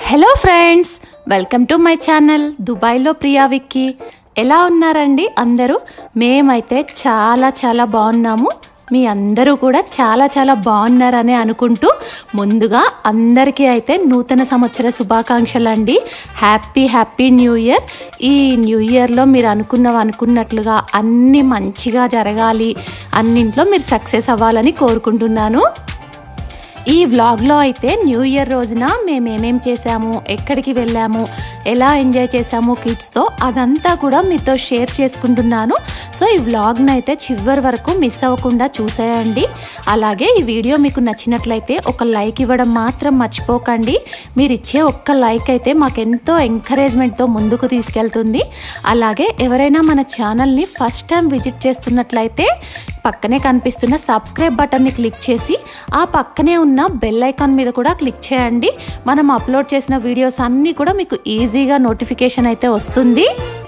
hello friends welcome to my channel దుబాయ్లో ప్రియా విక్కీ ఎలా ఉన్నారండి అందరూ మేమైతే చాలా చాలా బాగున్నాము మీ అందరూ కూడా చాలా చాలా బాగున్నారని అనుకుంటూ ముందుగా అందరికీ అయితే నూతన సంవత్సర శుభాకాంక్షలు అండి హ్యాపీ హ్యాపీ న్యూ ఇయర్ ఈ న్యూ ఇయర్లో మీరు అనుకున్నవి అనుకున్నట్లుగా అన్నీ మంచిగా జరగాలి అన్నింట్లో మీరు సక్సెస్ అవ్వాలని కోరుకుంటున్నాను ఈ వ్లాగ్లో అయితే న్యూ ఇయర్ రోజున మేము ఏమేం చేసాము ఎక్కడికి వెళ్ళాము ఎలా ఎంజాయ్ చేసాము కిడ్స్తో అదంతా కూడా మీతో షేర్ చేసుకుంటున్నాను సో ఈ వ్లాగ్ని అయితే చివరి వరకు మిస్ అవ్వకుండా చూసేయండి అలాగే ఈ వీడియో మీకు నచ్చినట్లయితే ఒక లైక్ ఇవ్వడం మాత్రం మర్చిపోకండి మీరు ఇచ్చే ఒక్క లైక్ అయితే మాకెంతో ఎంకరేజ్మెంట్తో ముందుకు తీసుకెళ్తుంది అలాగే ఎవరైనా మన ఛానల్ని ఫస్ట్ టైం విజిట్ చేస్తున్నట్లయితే పక్కనే కనిపిస్తున్న సబ్స్క్రైబ్ బటన్ని క్లిక్ చేసి ఆ పక్కనే ఉన్న బెల్ ఐకాన్ మీద కూడా క్లిక్ చేయండి మనం అప్లోడ్ చేసిన వీడియోస్ అన్నీ కూడా మీకు ఈజీగా నోటిఫికేషన్ అయితే వస్తుంది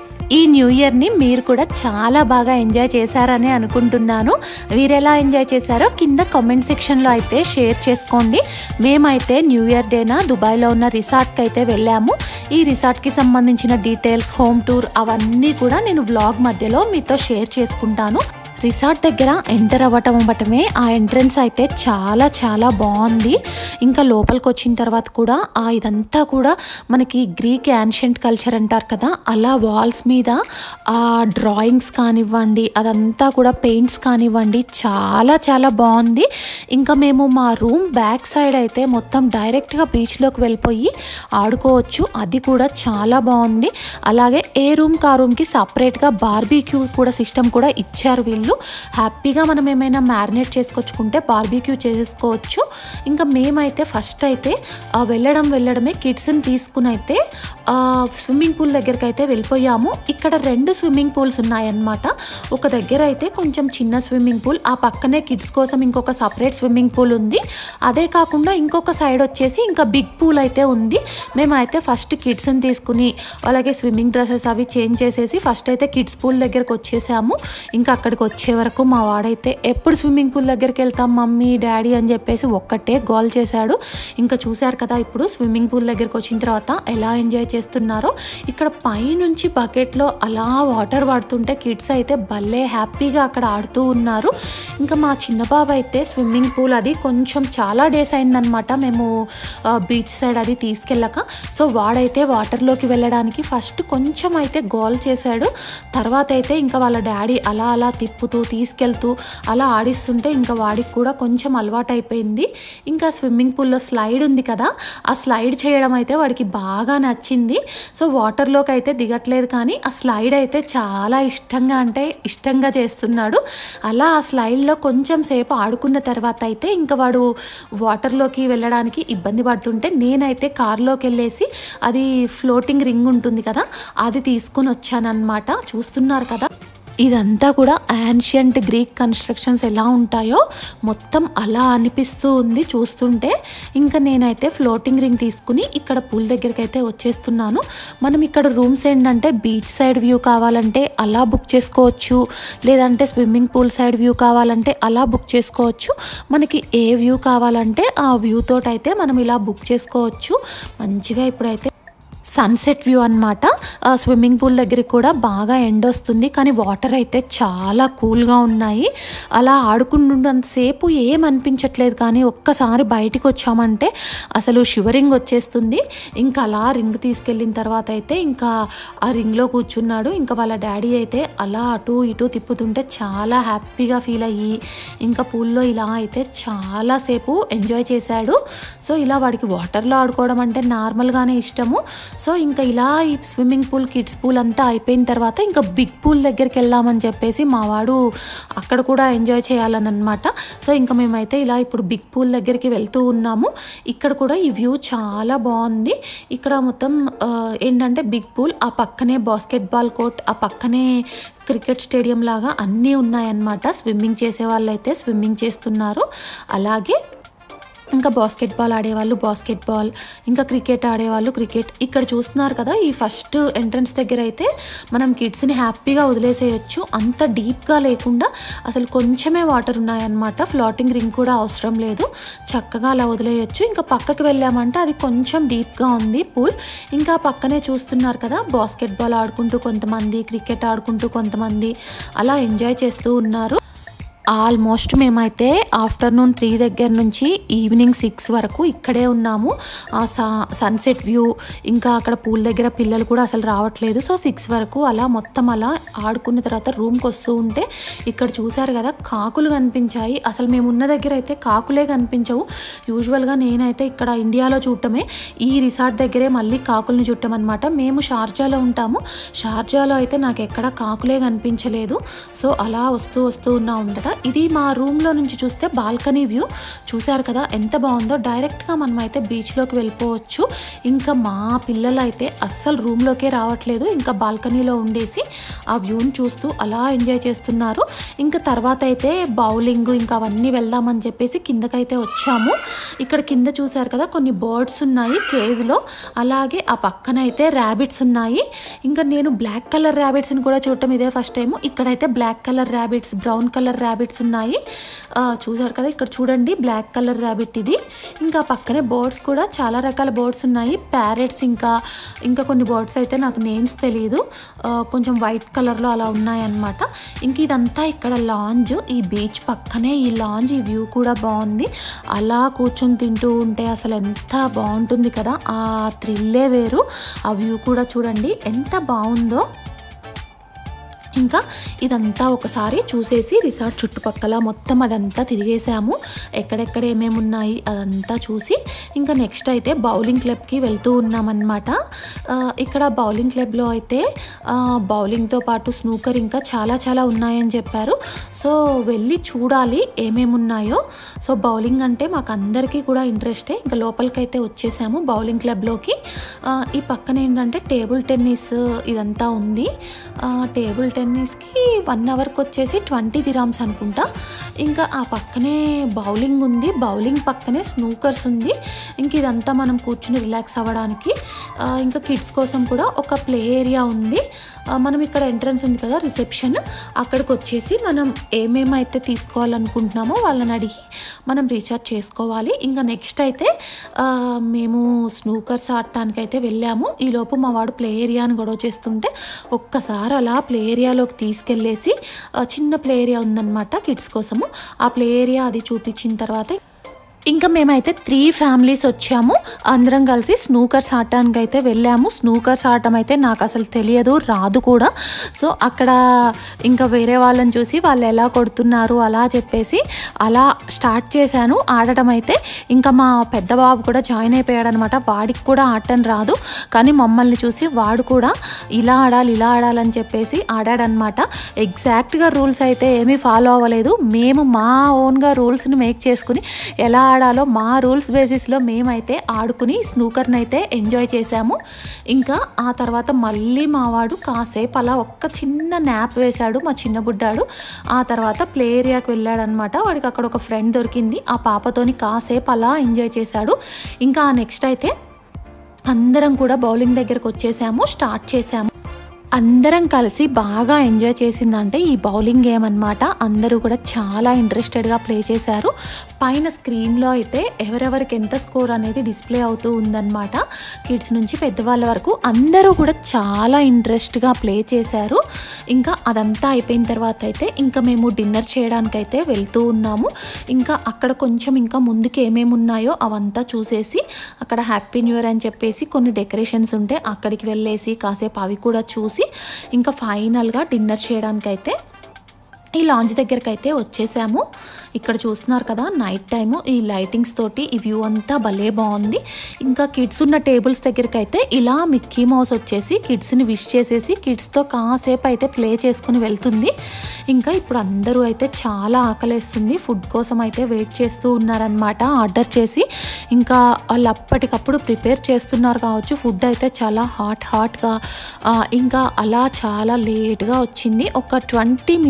ఈ న్యూ ఇయర్ని మీరు కూడా చాలా బాగా ఎంజాయ్ చేశారని అనుకుంటున్నాను మీరు ఎలా ఎంజాయ్ చేశారో కింద కామెంట్ సెక్షన్లో అయితే షేర్ చేసుకోండి మేమైతే న్యూ ఇయర్ డేన దుబాయ్లో ఉన్న రిసార్ట్కి అయితే వెళ్ళాము ఈ రిసార్ట్కి సంబంధించిన డీటెయిల్స్ హోమ్ టూర్ అవన్నీ కూడా నేను వ్లాగ్ మధ్యలో మీతో షేర్ చేసుకుంటాను రిసార్ట్ దగ్గర ఎంటర్ అవ్వటం అవ్వటమే ఆ ఎంట్రన్స్ అయితే చాలా చాలా బాగుంది ఇంకా లోపలికి వచ్చిన తర్వాత కూడా ఆ ఇదంతా కూడా మనకి గ్రీక్ యాన్షియంట్ కల్చర్ అంటారు కదా అలా వాల్స్ మీద ఆ డ్రాయింగ్స్ కానివ్వండి అదంతా కూడా పెయింట్స్ కానివ్వండి చాలా చాలా బాగుంది ఇంకా మేము మా రూమ్ బ్యాక్ సైడ్ అయితే మొత్తం డైరెక్ట్గా బీచ్లోకి వెళ్ళిపోయి ఆడుకోవచ్చు అది కూడా చాలా బాగుంది అలాగే ఏ రూమ్కి ఆ రూమ్కి సపరేట్గా బార్బీక్యూ కూడా సిస్టమ్ కూడా ఇచ్చారు వీళ్ళు హ్యాపీగా మనం ఏమైనా మ్యారినేట్ చేసుకొచ్చుకుంటే బార్బీక్యూ చేసేసుకోవచ్చు ఇంకా మేమైతే ఫస్ట్ అయితే ఆ, వెళ్ళడం వెళ్ళడమే కిడ్స్ని తీసుకుని అయితే ఆ, స్విమ్మింగ్ పూల్ దగ్గరికి అయితే వెళ్ళిపోయాము ఇక్కడ రెండు స్విమ్మింగ్ పూల్స్ ఉన్నాయన్నమాట ఒక దగ్గర అయితే కొంచెం చిన్న స్విమ్మింగ్ పూల్ ఆ పక్కనే కిడ్స్ కోసం ఇంకొక సపరేట్ స్విమ్మింగ్ పూల్ ఉంది అదే కాకుండా ఇంకొక సైడ్ వచ్చేసి ఇంకా బిగ్ పూల్ అయితే ఉంది మేమైతే ఫస్ట్ కిడ్స్ని తీసుకుని అలాగే స్విమ్మింగ్ డ్రెస్సెస్ అవి చేంజ్ చేసేసి ఫస్ట్ అయితే కిడ్స్ పూల్ దగ్గరకు వచ్చేసాము ఇంకా అక్కడికి వచ్చే వరకు మా వాడైతే ఎప్పుడు స్విమ్మింగ్ పూల్ దగ్గరికి వెళ్తాం మమ్మీ డాడీ అని చెప్పేసి ఒక్కటే గోల్ చేశాడు ఇంకా చూశారు కదా ఇప్పుడు స్విమ్మింగ్ పూల్ దగ్గరికి వచ్చిన తర్వాత ఎలా ఎంజాయ్ చేస్తున్నారో ఇక్కడ పైనుంచి బకెట్లో అలా వాటర్ పడుతుంటే కిడ్స్ అయితే భలే హ్యాపీగా అక్కడ ఆడుతూ ఉన్నారు ఇంకా మా చిన్న బాబు అయితే స్విమ్మింగ్ పూల్ అది కొంచెం చాలా డేస్ అయిందనమాట మేము బీచ్ సైడ్ అది తీసుకెళ్ళాక సో వాడైతే వాటర్లోకి వెళ్ళడానికి ఫస్ట్ కొంచెం అయితే గోల్ చేశాడు తర్వాత అయితే ఇంకా వాళ్ళ డాడీ అలా అలా తిప్పుతూ తీసుకెళ్తూ అలా ఆడిస్తుంటే ఇంకా వాడికి కూడా కొంచెం అలవాటు అయిపోయింది ఇంకా స్విమ్మింగ్ పూల్లో స్లైడ్ ఉంది కదా ఆ స్లైడ్ చేయడం అయితే వాడికి బాగా నచ్చింది సో వాటర్లోకి అయితే దిగట్లేదు కానీ ఆ స్లైడ్ అయితే చాలా ఇష్టంగా అంటే ఇష్టంగా చేస్తున్నాడు అలా ఆ స్లైడ్లో కొంచెం సేపు ఆడుకున్న తర్వాత అయితే ఇంకా వాడు వాటర్లోకి వెళ్ళడానికి ఇబ్బంది పడుతుంటే నేనైతే కార్లోకి వెళ్ళేసి అది ఫ్లోటింగ్ రింగ్ ఉంటుంది కదా అది తీసుకుని వచ్చానన్నమాట చూస్తున్నారు కదా ఇదంతా కూడా యాన్షియంట్ గ్రీక్ కన్స్ట్రక్షన్స్ ఎలా ఉంటాయో మొత్తం అలా అనిపిస్తూ ఉంది చూస్తుంటే ఇంకా నేనైతే ఫ్లోటింగ్ రింగ్ తీసుకుని ఇక్కడ పూల్ దగ్గరికి అయితే వచ్చేస్తున్నాను మనం ఇక్కడ రూమ్స్ ఏంటంటే బీచ్ సైడ్ వ్యూ కావాలంటే అలా బుక్ చేసుకోవచ్చు లేదంటే స్విమ్మింగ్ పూల్ సైడ్ వ్యూ కావాలంటే అలా బుక్ చేసుకోవచ్చు మనకి ఏ వ్యూ కావాలంటే ఆ వ్యూ తోటి అయితే మనం ఇలా బుక్ చేసుకోవచ్చు మంచిగా ఇప్పుడైతే సన్సెట్ వ్యూ అనమాట స్విమ్మింగ్ పూల్ దగ్గరికి కూడా బాగా ఎండ వస్తుంది కానీ వాటర్ అయితే చాలా కూల్గా ఉన్నాయి అలా ఆడుకుంటున్నంతసేపు ఏం అనిపించట్లేదు కానీ ఒక్కసారి బయటికి వచ్చామంటే అసలు షివరింగ్ వచ్చేస్తుంది ఇంకా అలా రింగ్ తీసుకెళ్ళిన తర్వాత అయితే ఇంకా ఆ రింగ్లో కూర్చున్నాడు ఇంకా వాళ్ళ డాడీ అయితే అలా అటు ఇటు తిప్పుతుంటే చాలా హ్యాపీగా ఫీల్ అయ్యి ఇంకా పూల్లో ఇలా అయితే చాలాసేపు ఎంజాయ్ చేశాడు సో ఇలా వాడికి వాటర్లో ఆడుకోవడం అంటే నార్మల్గానే ఇష్టము సో ఇంకా ఇలా ఈ స్విమ్మింగ్ పూల్ కిడ్స్ పూల్ అంతా అయిపోయిన తర్వాత ఇంకా బిగ్ పూల్ దగ్గరికి వెళ్దామని చెప్పేసి మా వాడు అక్కడ కూడా ఎంజాయ్ చేయాలని అనమాట సో ఇంకా మేమైతే ఇలా ఇప్పుడు బిగ్ పూల్ దగ్గరికి వెళ్తూ ఉన్నాము ఇక్కడ కూడా ఈ వ్యూ చాలా బాగుంది ఇక్కడ మొత్తం ఆ, ఏంటంటే బిగ్ పూల్ ఆ పక్కనే బాస్కెట్బాల్ కోర్ట్ ఆ పక్కనే క్రికెట్ స్టేడియం లాగా అన్నీ ఉన్నాయన్నమాట స్విమ్మింగ్ చేసే వాళ్ళైతే స్విమ్మింగ్ చేస్తున్నారు అలాగే ఇంకా బాస్కెట్బాల్ ఆడేవాళ్ళు బాస్కెట్బాల్ ఇంకా క్రికెట్ ఆడేవాళ్ళు క్రికెట్ ఇక్కడ చూస్తున్నారు కదా ఈ ఫస్ట్ ఎంట్రన్స్ దగ్గర అయితే మనం కిడ్స్ని హ్యాపీగా వదిలేసేయచ్చు అంత డీప్గా లేకుండా అసలు కొంచెమే వాటర్ ఉన్నాయన్నమాట ఫ్లోటింగ్ రింగ్ కూడా అవసరం లేదు చక్కగా అలా వదిలేయచ్చు ఇంకా పక్కకి వెళ్ళామంటే అది కొంచెం డీప్గా ఉంది పూల్ ఇంకా పక్కనే చూస్తున్నారు కదా బాస్కెట్బాల్ ఆడుకుంటూ కొంతమంది క్రికెట్ ఆడుకుంటూ కొంతమంది అలా ఎంజాయ్ చేస్తూ ఉన్నారు ఆల్మోస్ట్ మేమైతే ఆఫ్టర్నూన్ త్రీ దగ్గర నుంచి ఈవినింగ్ సిక్స్ వరకు ఇక్కడే ఉన్నాము ఆ సా సన్సెట్ వ్యూ ఇంకా అక్కడ పూల్ దగ్గర పిల్లలు కూడా అసలు రావట్లేదు సో సిక్స్ వరకు అలా మొత్తం అలా ఆడుకున్న తర్వాత రూమ్కి వస్తూ ఉంటే ఇక్కడ చూసారు కదా కాకులు కనిపించాయి అసలు మేము ఉన్న దగ్గర అయితే కాకులే కనిపించవు యూజువల్గా నేనైతే ఇక్కడ ఇండియాలో చూడటమే ఈ రిసార్ట్ దగ్గరే మళ్ళీ కాకుల్ని చుట్టం అనమాట మేము షార్జాలో ఉంటాము షార్జాలో అయితే నాకు ఎక్కడ కాకులే కనిపించలేదు సో అలా వస్తూ వస్తూ ఉన్నా ఉండట ఇది మా రూమ్లో నుంచి చూస్తే బాల్కనీ వ్యూ చూశారు కదా ఎంత బాగుందో డైరెక్ట్గా మనం అయితే బీచ్లోకి వెళ్ళిపోవచ్చు ఇంకా మా పిల్లలు అయితే అస్సలు రూమ్లోకే రావట్లేదు ఇంకా బాల్కనీలో ఉండేసి ఆ వ్యూని చూస్తూ అలా ఎంజాయ్ చేస్తున్నారు ఇంకా తర్వాత అయితే బౌలింగ్ ఇంకా అవన్నీ వెళ్దామని చెప్పేసి కిందకైతే వచ్చాము ఇక్కడ కింద చూశారు కదా కొన్ని బర్డ్స్ ఉన్నాయి కేజ్లో అలాగే ఆ పక్కన అయితే ర్యాబిట్స్ ఉన్నాయి ఇంకా నేను బ్లాక్ కలర్ ర్యాబిట్స్ని కూడా చూడటం ఇదే ఫస్ట్ టైం ఇక్కడైతే black colour rabbits brown colour rabbits ఉన్నాయి ఆ, చూసారు కదా ఇక్కడ చూడండి బ్లాక్ కలర్ ర్యాబిట్ ఇది ఇంకా పక్కనే బర్డ్స్ కూడా చాలా రకాల బర్డ్స్ ఉన్నాయి ప్యారెట్స్ ఇంకా ఇంకా కొన్ని బర్డ్స్ అయితే నాకు నేమ్స్ తెలియదు ఆ, కొంచెం వైట్ కలర్లో అలా ఉన్నాయన్నమాట ఇంక ఇదంతా ఇక్కడ లాంజ్ ఈ బీచ్ పక్కనే ఈ లాంజ్ ఈ వ్యూ కూడా బాగుంది అలా కూర్చొని తింటూ ఉంటే అసలు ఎంత బాగుంటుంది కదా ఆ థ్రిల్లే వేరు ఆ వ్యూ కూడా చూడండి ఎంత బాగుందో ఇంకా ఇదంతా ఒకసారి చూసేసి రిసార్ట్ చుట్టుపక్కల మొత్తం అదంతా తిరిగేసాము ఎక్కడెక్కడ ఏమేమి ఉన్నాయి అదంతా చూసి ఇంకా నెక్స్ట్ అయితే బౌలింగ్ క్లబ్కి వెళ్తూ ఉన్నామన్నమాట ఆ, ఇక్కడ బౌలింగ్ క్లబ్లో అయితే ఆ, బౌలింగ్తో పాటు స్నూకర్ ఇంకా చాలా చాలా ఉన్నాయని చెప్పారు సో వెళ్ళి చూడాలి ఏమేమి ఉన్నాయో సో బౌలింగ్ అంటే మాకు అందరికీ కూడా ఇంట్రెస్టే ఇంకా లోపలికైతే వచ్చేసాము బౌలింగ్ క్లబ్లోకి ఆ, ఈ పక్కన ఏంటంటే టేబుల్ టెన్నిస్ ఇదంతా ఉంది ఆ, టేబుల్ టెన్నిస్కి వన్ అవర్కి వచ్చేసి ట్వంటీ దిరామ్స్ అనుకుంటా ఇంకా ఆ పక్కనే బౌలింగ్ ఉంది బౌలింగ్ పక్కనే స్నూకర్స్ ఉంది ఇంక ఇదంతా మనం కూర్చుని రిలాక్స్ అవ్వడానికి ఆ, ఇంకా కిడ్స్ కోసం కూడా ఒక ప్లే ఏరియా ఉంది ఆ, మనం ఇక్కడ ఎంట్రన్స్ ఉంది కదా రిసెప్షన్ అక్కడికి వచ్చేసి మనం ఏమేమైతే తీసుకోవాలనుకుంటున్నామో వాళ్ళని అడిగి మనం రీఛార్జ్ చేసుకోవాలి ఇంకా నెక్స్ట్ అయితే ఆ, మేము స్నూకర్స్ ఆడటానికి అయితే వెళ్ళాము ఈలోపు మా వాడు ప్లే ఏరియాని గొడవ చేస్తుంటే ఒక్కసారి అలా ప్లే ఏరియాలోకి తీసుకెళ్ళేసి ఆ, చిన్న ప్లే ఏరియా ఉందన్నమాట కిడ్స్ కోసము ఆ ప్లే ఏరియా అది చూపించిన తర్వాత ఇంకా మేమైతే త్రీ ఫ్యామిలీస్ వచ్చాము అందరం కలిసి స్నూకర్స్ ఆడటానికి అయితే వెళ్ళాము స్నూకర్స్ ఆడటం అయితే నాకు అసలు తెలియదు రాదు కూడా సో అక్కడ ఇంకా వేరే వాళ్ళని చూసి వాళ్ళు ఎలా కొడుతున్నారు అలా చెప్పేసి అలా స్టార్ట్ చేశాను ఆడటం అయితే ఇంకా మా పెద్ద బాబు కూడా జాయిన్ అయిపోయాడు అనమాట వాడికి కూడా ఆడటం రాదు కానీ మమ్మల్ని చూసి వాడు కూడా ఇలా ఆడాలి ఇలా ఆడాలని చెప్పేసి ఆడాడనమాట ఎగ్జాక్ట్గా రూల్స్ అయితే ఏమీ ఫాలో అవ్వలేదు మేము మా ఓన్గా రూల్స్ని మేక్ చేసుకుని ఎలా ఆడాలో మా రూల్స్ బేసిస్లో మేమైతే ఆడుకుని స్నూకర్ని అయితే ఎంజాయ్ చేశాము ఇంకా ఆ తర్వాత మళ్ళీ మా వాడు కాసేపు అలా ఒక్క చిన్న న్యాప్ వేశాడు మా చిన్న బుడ్డాడు ఆ తర్వాత ప్లే ఏరియాకి వెళ్ళాడనమాట వాడికి అక్కడ ఒక ఫ్రెండ్ దొరికింది ఆ పాపతోని కాసేపు అలా ఎంజాయ్ చేశాడు ఇంకా నెక్స్ట్ అయితే అందరం కూడా బౌలింగ్ దగ్గరకు వచ్చేసాము స్టార్ట్ చేసాము అందరం కలిసి బాగా ఎంజాయ్ చేసిందంటే ఈ బౌలింగ్ గేమ్ అనమాట అందరూ కూడా చాలా ఇంట్రెస్టెడ్గా ప్లే చేశారు పైన స్క్రీన్లో అయితే ఎవరెవరికి ఎంత స్కోర్ అనేది డిస్ప్లే అవుతూ ఉందన్నమాట కిడ్స్ నుంచి పెద్దవాళ్ళ వరకు అందరూ కూడా చాలా ఇంట్రెస్ట్గా ప్లే చేశారు ఇంకా అదంతా అయిపోయిన తర్వాత అయితే ఇంకా మేము డిన్నర్ చేయడానికైతే వెళ్తూ ఉన్నాము ఇంకా అక్కడ కొంచెం ఇంకా ముందుకు ఏమేమి ఉన్నాయో అవంతా చూసేసి అక్కడ హ్యాపీ న్యూ ఇయర్ అని చెప్పేసి కొన్ని డెకరేషన్స్ ఉంటే అక్కడికి వెళ్ళేసి కాసేపు అవి కూడా చూసి ఇంకా ఫైనల్గా డిన్నర్ చేయడానికైతే ఈ లాంజ్ దగ్గరికి అయితే వచ్చేసాము ఇక్కడ చూస్తున్నారు కదా నైట్ టైము ఈ లైటింగ్స్ తోటి ఈ వ్యూ అంతా భలే బాగుంది ఇంకా కిడ్స్ ఉన్న టేబుల్స్ దగ్గరికి అయితే ఇలా మిక్కీ మౌస్ వచ్చేసి కిడ్స్ని విష్ చేసేసి కిడ్స్తో కాసేపు అయితే ప్లే చేసుకుని వెళ్తుంది ఇంకా ఇప్పుడు అందరూ అయితే చాలా ఆకలేస్తుంది ఫుడ్ కోసం అయితే వెయిట్ చేస్తూ ఉన్నారనమాట ఆర్డర్ చేసి ఇంకా వాళ్ళు అప్పటికప్పుడు ప్రిపేర్ చేస్తున్నారు కావచ్చు ఫుడ్ అయితే చాలా హాట్ హాట్గా ఇంకా అలా చాలా లేట్గా వచ్చింది ఒక ట్వంటీ మినిట్స్ టు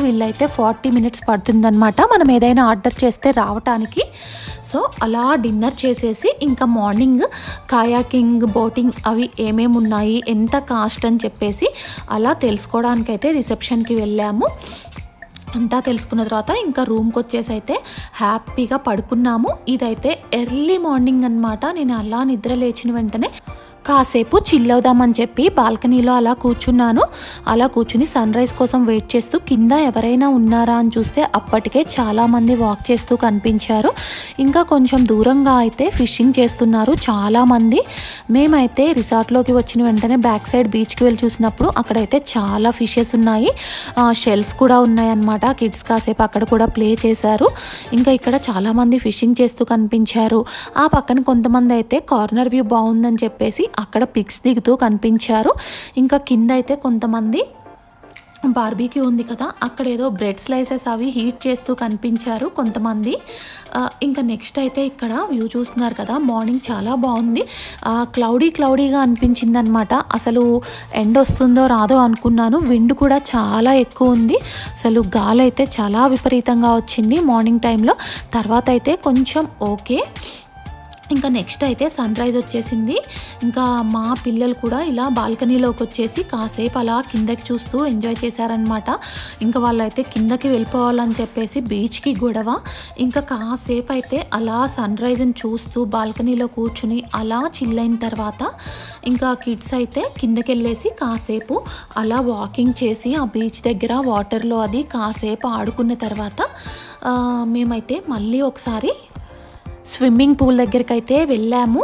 వీళ్ళైతే ఫార్టీ మినిట్స్ పడుతుందన్నమాట మనం ఏదైనా ఆర్డర్ చేస్తే రావటానికి సో అలా డిన్నర్ చేసేసి ఇంకా మార్నింగ్ కాయాకింగ్ బోటింగ్ అవి ఏమేమి ఉన్నాయి ఎంత కాస్ట్ అని చెప్పేసి అలా తెలుసుకోవడానికైతే రిసెప్షన్కి వెళ్ళాము అంతా తెలుసుకున్న తర్వాత ఇంకా రూమ్కి వచ్చేసి అయితే హ్యాపీగా పడుకున్నాము ఇదైతే ఎర్లీ మార్నింగ్ అన్నమాట నేను అలా నిద్ర లేచిన వెంటనే కాసేపు చిల్ అవుదామని చెప్పి బాల్కనీలో అలా కూర్చున్నాను అలా కూర్చుని సన్ రైజ్ కోసం వెయిట్ చేస్తూ కింద ఎవరైనా ఉన్నారా అని చూస్తే అప్పటికే చాలామంది వాక్ చేస్తూ కనిపించారు ఇంకా కొంచెం దూరంగా అయితే ఫిషింగ్ చేస్తున్నారు చాలామంది మేమైతే రిసార్ట్లోకి వచ్చిన వెంటనే బ్యాక్ సైడ్ బీచ్కి వెళ్ళి చూసినప్పుడు అక్కడైతే చాలా ఫిషెస్ ఉన్నాయి షెల్స్ కూడా ఉన్నాయన్నమాట కిడ్స్ కాసేపు అక్కడ కూడా ప్లే చేశారు ఇంకా ఇక్కడ చాలామంది ఫిషింగ్ చేస్తూ కనిపించారు ఆ పక్కన కొంతమంది అయితే కార్నర్ వ్యూ బాగుందని చెప్పేసి అక్కడ పిక్స్ దిగుతూ కనిపించారు ఇంకా కింద అయితే కొంతమంది బార్బీక్యూ ఉంది కదా అక్కడ ఏదో బ్రెడ్ స్లైసెస్ అవి హీట్ చేస్తూ కనిపించారు కొంతమంది ఆ, ఇంకా నెక్స్ట్ అయితే ఇక్కడ వ్యూ చూస్తున్నారు కదా మార్నింగ్ చాలా బాగుంది క్లౌడీ క్లౌడీగా అనిపించింది అనమాట అసలు ఎండ్ వస్తుందో రాదో అనుకున్నాను విండ్ కూడా చాలా ఎక్కువ ఉంది అసలు గాలి అయితే చాలా విపరీతంగా వచ్చింది మార్నింగ్ టైంలో తర్వాత అయితే కొంచెం ఓకే ఇంకా నెక్స్ట్ అయితే సన్ రైజ్ వచ్చేసింది ఇంకా మా పిల్లలు కూడా ఇలా బాల్కనీలోకి వచ్చేసి కాసేపు అలా కిందకి చూస్తూ ఎంజాయ్ చేశారనమాట ఇంకా వాళ్ళైతే కిందకి వెళ్ళిపోవాలని చెప్పేసి బీచ్కి గొడవ ఇంకా కాసేపు అయితే అలా సన్ రైజ్ని చూస్తూ బాల్కనీలో కూర్చుని అలా చిల్ అయిన తర్వాత ఇంకా కిడ్స్ అయితే కిందకి వెళ్ళేసి కాసేపు అలా వాకింగ్ చేసి ఆ బీచ్ దగ్గర వాటర్లో అది కాసేపు ఆడుకున్న తర్వాత ఆ, మేమైతే మళ్ళీ ఒకసారి స్విమ్మింగ్ పూల్ దగ్గరికి అయితే వెళ్ళాము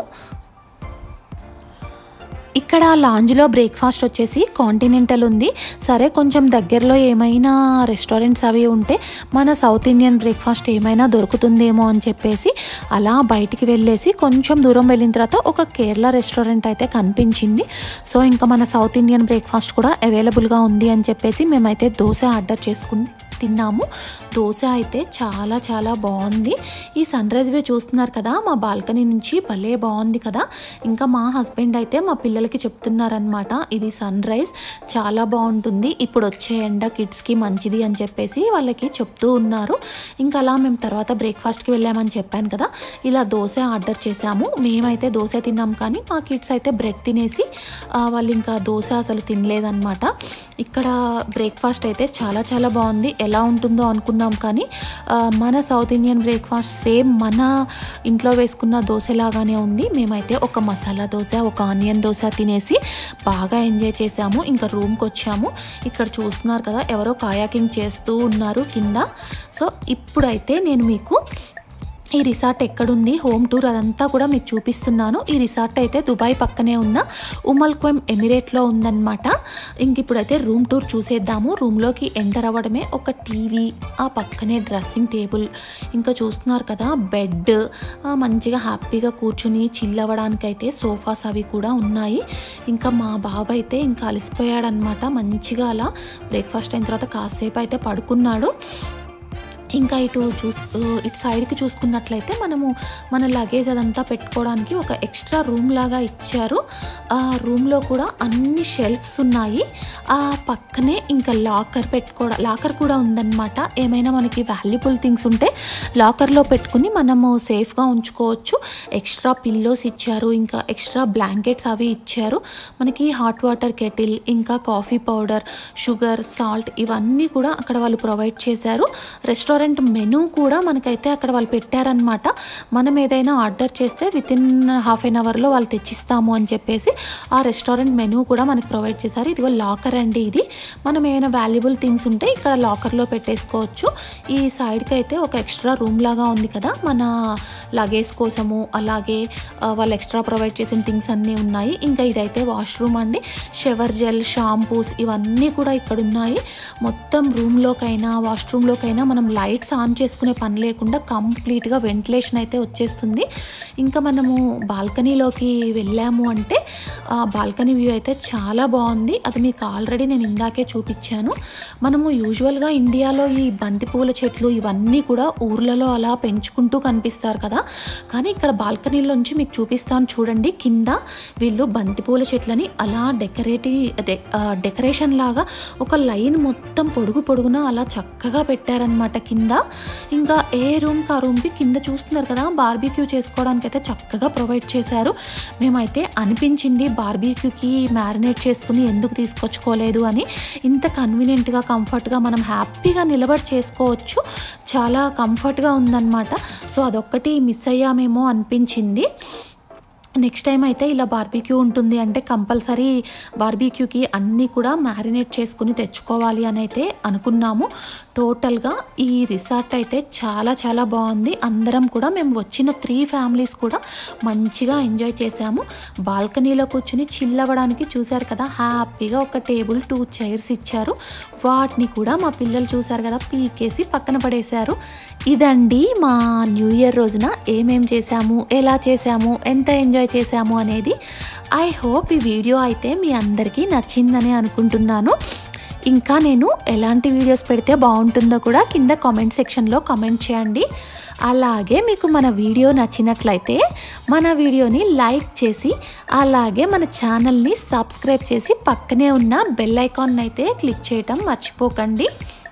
ఇక్కడ లాంజ్లో బ్రేక్ఫాస్ట్ వచ్చేసి కాంటినెంటల్ ఉంది సరే కొంచెం దగ్గరలో ఏమైనా రెస్టారెంట్స్ అవి ఉంటే మన సౌత్ ఇండియన్ బ్రేక్ఫాస్ట్ ఏమైనా దొరుకుతుందేమో అని చెప్పేసి అలా బయటికి వెళ్ళేసి కొంచెం దూరం వెళ్ళిన తర్వాత ఒక కేరళ రెస్టారెంట్ అయితే కనిపించింది సో ఇంకా మన సౌత్ ఇండియన్ బ్రేక్ఫాస్ట్ కూడా అవైలబుల్గా ఉంది అని చెప్పేసి మేమైతే దోశ ఆర్డర్ చేసుకుని తిన్నాము దోశ అయితే చాలా చాలా బాగుంది ఈ సన్ రైజ్ వ్యూ చూస్తున్నారు కదా మా బాల్కనీ నుంచి భలే బాగుంది కదా ఇంకా మా హస్బెండ్ అయితే మా పిల్లలకి చెప్తున్నారనమాట ఇది సన్ రైజ్ చాలా బాగుంటుంది ఇప్పుడు వచ్చే ఎండ కిడ్స్కి మంచిది అని చెప్పేసి వాళ్ళకి చెప్తూ ఉన్నారు ఇంకా అలా మేము తర్వాత బ్రేక్ఫాస్ట్కి వెళ్ళామని చెప్పాను కదా ఇలా దోశ ఆర్డర్ చేసాము మేమైతే దోశ తిన్నాం కానీ మా కిడ్స్ అయితే బ్రెడ్ తినేసి ఆ, వాళ్ళు ఇంకా దోశ అసలు తినలేదన్నమాట ఇక్కడ బ్రేక్ఫాస్ట్ అయితే చాలా చాలా బాగుంది ఎలా ఉంటుందో అనుకున్నాం కానీ ఆ, మన సౌత్ ఇండియన్ బ్రేక్ఫాస్ట్ సేమ్ మన ఇంట్లో వేసుకున్న దోశ లాగానే ఉంది మేమైతే ఒక మసాలా దోశ ఒక ఆనియన్ దోశ తినేసి బాగా ఎంజాయ్ చేసాము ఇంకా రూమ్కి వచ్చాము ఇక్కడ చూస్తున్నారు కదా ఎవరో కాయాకింగ్ చేస్తూ ఉన్నారు కింద సో ఇప్పుడైతే నేను మీకు ఈ రిసార్ట్ ఎక్కడుంది హోమ్ టూర్ అదంతా కూడా మీకు చూపిస్తున్నాను ఈ రిసార్ట్ అయితే దుబాయ్ పక్కనే ఉన్న ఉమల్క్వెమ్ ఎమిరేట్లో ఉందన్నమాట ఇంక ఇప్పుడైతే రూమ్ టూర్ చూసేద్దాము రూమ్లోకి ఎంటర్ అవ్వడమే ఒక టీవీ ఆ పక్కనే డ్రెస్సింగ్ టేబుల్ ఇంకా చూస్తున్నారు కదా బెడ్ ఆ, మంచిగా హ్యాపీగా కూర్చుని చిల్ అవ్వడానికైతే సోఫాస్ అవి కూడా ఉన్నాయి ఇంకా మా బాబు అయితే ఇంకా అలసిపోయాడనమాట మంచిగా అలా బ్రేక్ఫాస్ట్ అయిన తర్వాత కాసేపు అయితే పడుకున్నాడు ఇంకా ఇటు చూస్ ఇటు సైడ్కి చూసుకున్నట్లయితే మనము మన లగేజ్ అదంతా పెట్టుకోవడానికి ఒక ఎక్స్ట్రా రూమ్ లాగా ఇచ్చారు ఆ రూమ్లో కూడా అన్ని షెల్ఫ్స్ ఉన్నాయి ఆ పక్కనే ఇంకా లాకర్ పెట్టుకోవడం లాకర్ కూడా ఉందన్నమాట ఏమైనా మనకి వాల్యుబుల్ థింగ్స్ ఉంటే లాకర్లో పెట్టుకుని మనము సేఫ్గా ఉంచుకోవచ్చు ఎక్స్ట్రా పిల్లోస్ ఇచ్చారు ఇంకా ఎక్స్ట్రా బ్లాంకెట్స్ అవి ఇచ్చారు మనకి హాట్ వాటర్ కెటిల్ ఇంకా కాఫీ పౌడర్ షుగర్ సాల్ట్ ఇవన్నీ కూడా అక్కడ వాళ్ళు ప్రొవైడ్ చేశారు రెస్టారెంట్ మెనూ కూడా మనకైతే అక్కడ వాళ్ళు పెట్టారనమాట మనం ఏదైనా ఆర్డర్ చేస్తే విత్ ఇన్ హాఫ్ ఎన్ అవర్లో వాళ్ళు తెచ్చిస్తాము అని చెప్పేసి ఆ రెస్టారెంట్ మెనూ కూడా మనకి ప్రొవైడ్ చేశారు ఇదిగో లాకర్ అండి ఇది మనం ఏమైనా వాల్యుబుల్ థింగ్స్ ఉంటే ఇక్కడ లాకర్లో పెట్టేసుకోవచ్చు ఈ సైడ్కి అయితే ఒక ఎక్స్ట్రా రూమ్ లాగా ఉంది కదా మన లగేజ్ కోసము అలాగే ఆ, వాళ్ళు ఎక్స్ట్రా ప్రొవైడ్ చేసిన థింగ్స్ అన్నీ ఉన్నాయి ఇంకా ఇదైతే వాష్రూమ్ అండి షవర్ జెల్ షాంపూస్ ఇవన్నీ కూడా ఇక్కడ ఉన్నాయి మొత్తం రూమ్లోకైనా వాష్రూమ్లోకైనా మనం లైట్ లైట్స్ ఆన్ చేసుకునే పని లేకుండా కంప్లీట్గా వెంటిలేషన్ అయితే వచ్చేస్తుంది ఇంకా మనము బాల్కనీలోకి వెళ్ళాము అంటే ఆ బాల్కనీ వ్యూ అయితే చాలా బాగుంది అది మీకు ఆల్రెడీ నేను ఇందాకే చూపించాను మనము యూజువల్గా ఇండియాలో ఈ బంతిపూల చెట్లు ఇవన్నీ కూడా ఊర్లలో అలా పెంచుకుంటూ కనిపిస్తారు కదా కానీ ఇక్కడ బాల్కనీలోంచి మీకు చూపిస్తాను చూడండి కింద వీళ్ళు బంతిపూల చెట్లని అలా డెకరేటి డె- ఆ, డెకరేషన్ లాగా ఒక లైన్ మొత్తం పొడుగు పొడుగున అలా చక్కగా పెట్టారనమాట కింద ఇంకా ఏ రూమ్కి ఆ రూమ్కి కింద చూస్తున్నారు కదా బార్బీక్యూ చేసుకోవడానికి అయితే చక్కగా ప్రొవైడ్ చేశారు మేమైతే అనిపించింది బార్బీక్యూకి మ్యారినేట్ చేసుకుని ఎందుకు తీసుకొచ్చుకోలేదు అని ఇంత కన్వీనియంట్గా కంఫర్ట్గా మనం హ్యాపీగా నిలబడి చేసుకోవచ్చు చాలా కంఫర్ట్గా ఉందన్నమాట సో అదొక్కటి మిస్ అయ్యామేమో అనిపించింది నెక్స్ట్ టైం అయితే ఇలా బార్బీక్యూ ఉంటుంది అంటే కంపల్సరీ బార్బీక్యూకి అన్నీ కూడా మ్యారినేట్ చేసుకుని తెచ్చుకోవాలి అని అయితే అనుకున్నాము టోటల్గా ఈ రిసార్ట్ అయితే చాలా చాలా బాగుంది అందరం కూడా మేము వచ్చిన త్రీ ఫ్యామిలీస్ కూడా మంచిగా ఎంజాయ్ చేసాము బాల్కనీలో కూర్చుని చిల్ అవ్వడానికి చూశారు కదా హ్యాపీగా ఒక టేబుల్ టూ చైర్స్ ఇచ్చారు వాటిని కూడా మా పిల్లలు చూశారు కదా పీకేసి పక్కన పడేశారు ఇదండి మా న్యూ ఇయర్ రోజున ఏమేం చేశాము ఎలా చేశాము ఎంత ఎంజాయ్ చేశాము అనేది ఐ హోప్ ఈ వీడియో అయితే మీ అందరికీ నచ్చిందని అనుకుంటున్నాను ఇంకా నేను ఎలాంటి వీడియోస్ పెడితే బాగుంటుందో కూడా కింద కామెంట్ సెక్షన్లో కామెంట్ చేయండి అలాగే మీకు మన వీడియో నచ్చినట్లయితే మన వీడియోని లైక్ చేసి అలాగే మన ఛానల్ని సబ్స్క్రైబ్ చేసి పక్కనే ఉన్న బెల్ ఐకాన్ అయితే క్లిక్ చేయటం మర్చిపోకండి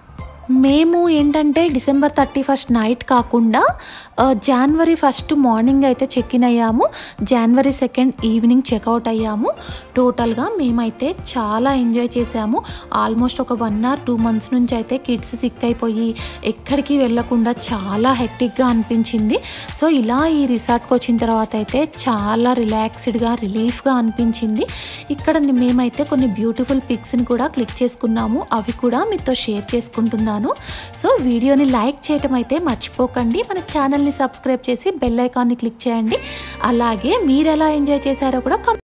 మేము ఏంటంటే డిసెంబర్ థర్టీ ఫస్ట్ నైట్ కాకుండా ఆ, జనవరి ఫస్ట్ మార్నింగ్ అయితే చెక్ ఇన్ అయ్యాము జనవరి సెకండ్ ఈవినింగ్ చెక్అవుట్ అయ్యాము టోటల్గా మేమైతే చాలా ఎంజాయ్ చేసాము ఆల్మోస్ట్ ఒక వన్ ఆర్ టూ మంత్స్ నుంచి అయితే కిడ్స్ సిక్ అయిపోయి ఎక్కడికి వెళ్ళకుండా చాలా హెక్టిక్గా అనిపించింది సో ఇలా ఈ రిసార్ట్కి వచ్చిన తర్వాత అయితే చాలా రిలాక్స్డ్గా రిలీఫ్గా అనిపించింది ఇక్కడ మేమైతే కొన్ని బ్యూటిఫుల్ పిక్స్ని కూడా క్లిక్ చేసుకున్నాము అవి కూడా మీతో షేర్ చేసుకుంటున్నాను సో వీడియోని లైక్ చేయటం అయితే మర్చిపోకండి మన ఛానల్ని సబ్స్క్రైబ్ చేసి బెల్ ఐకాన్ని క్లిక్ చేయండి అలాగే మీరు ఎలా ఎంజాయ్ చేశారో కూడా